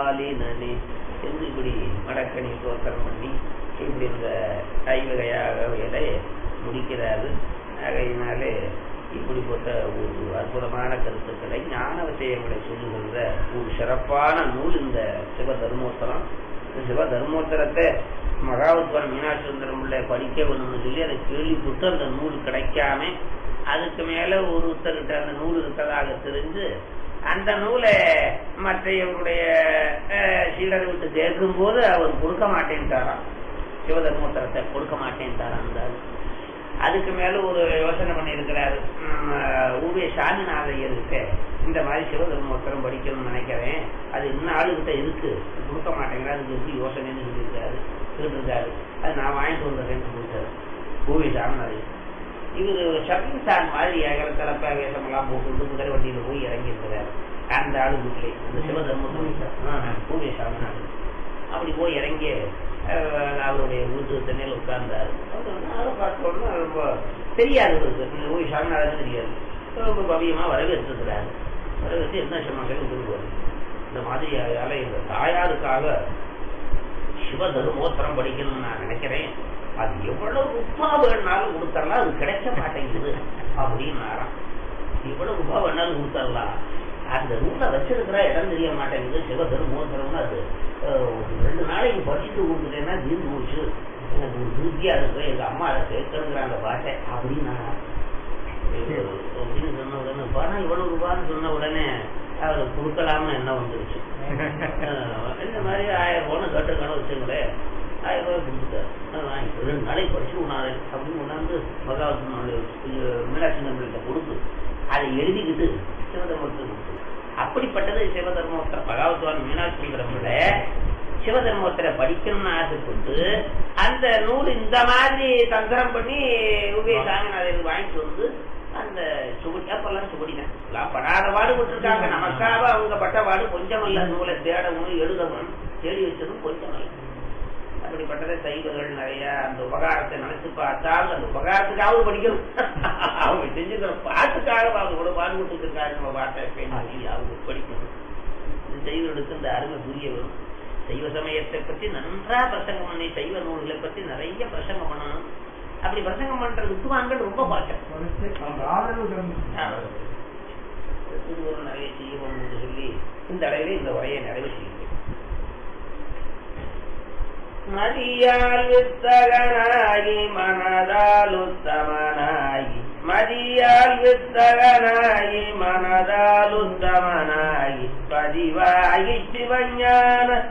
ஆலினனே என்று இப்படி மடக்கணி தோற்றம் பண்ணி இப்படி இந்த ஐவகையாக வேலை முடிக்கிறாரு ஆகையினாலே இப்படிப்பட்ட ஒரு அற்புதமான கருத்துக்களை ஞான விஷயங்களை சொல்லுகின்ற ஒரு சிறப்பான நூல் இந்த சிவ தர்மோத்தரம் இந்த சிவ தர்மோத்தரத்தை மகாவத்வன் மீனாட்சி சுந்தரம் பிள்ளை படிக்க வேணும்னு சொல்லி அதை கேள்விப்பட்டு அந்த நூல் கிடைக்காம அதுக்கு மேல ஒருத்தர்கிட்ட அந்த நூல் இருக்கிறதாக தெரிஞ்சு அந்த நூலை மற்றையவருடைய சீடரை விட்டு கேட்கும் போது அவர் கொடுக்க மாட்டேன்ட்டாராம் சிவதர்மோத்தரத்தை கொடுக்க மாட்டேன்ட்டாராம் அந்த ஆளு. அதுக்கு மேல ஒரு யோசனை பண்ணியிருக்கிறாரு ஊவே சாமிநாதையருக்கு இந்த மாதிரி சிவதர்மோத்தரம் படிக்கணும்னு நினைக்கிறேன் அது இன்னும் ஆளுகிட்ட இருக்கு கொடுக்க மாட்டேங்கிறா அதுக்கு எப்படி யோசனைன்னு சொல்லியிருக்காரு கேட்டிருக்காரு அது நான் வாங்கிட்டு வந்துடுறேன்னு சொல்லிட்டாரு ஊவே சாமிநாதையர் இவர் ஷப்பிங் ஸ்டார் மாதிரி ஏகர தலைப்ப வேஷமெல்லாம் போட்டு குதிரை வண்டியில போய் இறங்கி இருக்கிறாரு அந்த ஆளு வீட்டிலே அந்த சிவதர்மத்தில் பூவே சாமிநாதன் அப்படி போய் இறங்கி அஹ், அவருடைய வீட்டு தென்னையில் உட்கார்ந்தாரு அதை பார்த்த உடனே ரொம்ப தெரியாது இவருக்கு ஓய் சாமிநாதன் தெரியாது ரொம்ப பவியமா வரவேற்றிருக்கிறாரு வரவேற்று என்ன சமாசம் சொல்லுவாரு இந்த மாதிரி அதால இந்த தாயாருக்காக சிவ தர்மோத்தரம் படிக்கணும்னு நான் நினைக்கிறேன் அது எவ்வளவு ரூபா வேணாலும் கொடுத்தரலாம் அது கிடைக்க மாட்டேங்குது அப்படின்னாராம் எவ்வளவு ரூபா வேணாலும் கொடுத்தரலாம் அந்த நூலை வச்சிருக்கிற இடம் தெரிய மாட்டேங்குது சிவ தர்மோத்தரம்னு அது அஹ், ஒரு ரெண்டு நாளைக்கு படிச்சுட்டு கொடுத்துட்டேன்னா தீர்ந்து போச்சு எனக்கு ஒரு திருப்தியா இருக்கு எங்க அம்மா அதை கேட்கணுங்கிற அந்த பாட்டை அப்படின்னா அப்படின்னு சொன்ன உடனே பணம் இவ்வளவு ரூபான்னு சொன்ன உடனே அவர் கொடுக்கலாம்னு என்ன வந்துருச்சு அஹ் இந்த மாதிரி ஆயிரம் ரூபான்னு கேட்டிருக்கான வச்சுங்களேன் ஆயிரம் ரூபாய் கொடுத்துட்டார் அதை வாங்கி ரெண்டு நாளைக்கு படிச்சு உணாரு அப்படின்னு கொண்டாந்து பகவத் மீனாட்சி நம்பிகிட்ட கொடுத்து அதை எழுதிக்கிட்டு சிவதர்மத்தை கொடுத்து அப்படிப்பட்டது சிவதர்மோத்தர பகவத்வான் மீனாட்சி பிரம்மல சிவதர்மோத்தரை படிக்கணும்னு ஆசைப்பட்டு அந்த நூல் இந்த மாதிரி தந்திரம் பண்ணி உபய சாமிநாதன் வாங்கிட்டு வந்து அந்த சுகுடி அப்பெல்லாம் சுகுடிதான் எல்லாம் படாத பாடுபட்டு இருக்காங்க நமக்காக அவங்க பட்ட பாடு கொஞ்சம் அல்ல நூலை தேடவும் எழுதவும் தேடி வச்சதும் கொஞ்சம் அல்ல அப்படிப்பட்டதை சைவர்கள் நிறைய அந்த உபகாரத்தை நினைச்சு பார்த்தால் அந்த உபகாரத்துக்காவது படிக்கணும் அவங்க செஞ்சுக்கிற பாட்டுக்காக அவங்க கூட பாடுபட்டு இருக்காங்க நம்ம பாட்டை பேசி அவங்க படிக்கணும் இந்த சைவர்களுக்கு இந்த அருமை புரிய வரும் சைவ சமயத்தை பத்தி நன்றா பிரசங்கம் பண்ணி சைவ நூல்களை பத்தி நிறைய பிரசங்கம் பண்ணணும் அப்படி பிரசங்கம் பண்ற வித்துவான்கள் ரொம்ப பாக்கம் திருவருள் நிறைய செய்யணும் என்று சொல்லி இந்த அளவிலே இந்த உரையை நிறைவு செய்கிறேன் மதியால் வித்தகனாகி மனதால் உத்தமனாகி மதியால் வித்தகனாகி மனதால் உத்தமனாகி பதிவாகி சிவஞான